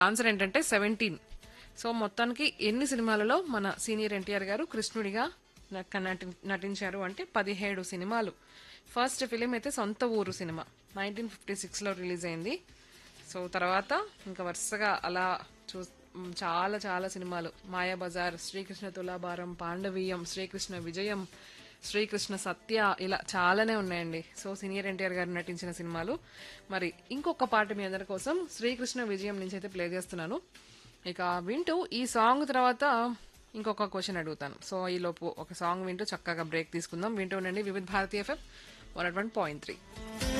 answer ఏంటంటే seventeen so మొత్తానికి ఎన్ని సినిమాలలో మన సీనియర్ ఎన్టీఆర్ గారు కృష్ణుడిగా నట- నటి- నటించారు అంటే పదిహేడు సినిమాలు ఫస్ట్ ఫిలిం అయితే సొంత ఊరు సినిమా నైన్టీన్ ఫిఫ్టీ సిక్స్లో రిలీజ్ అయింది సో తర్వాత ఇంకా వరుసగా అలా చూ మ్, చాలా చాలా సినిమాలు మాయాబజార్ శ్రీకృష్ణ తులాభారం పాండవీయం శ్రీకృష్ణ విజయం శ్రీకృష్ణ సత్య ఇలా చాలానే ఉన్నాయండి సో సీనియర్ ఎన్టీఆర్ గారు నటించిన సినిమాలు మరి ఇంకొక పాట మీ అందరి కోసం శ్రీకృష్ణ విజయం నుంచి అయితే ప్లే చేస్తున్నాను ఇక వింటూ ఈ సాంగ్ తర్వాత ఇంకొక క్వశ్చన్ అడుగుతాను సో ఈ లోపు ఒక సాంగ్ వింటూ చక్కగా బ్రేక్ తీసుకుందాం వింటూ ఉండండి Vividh Bharati FM one point three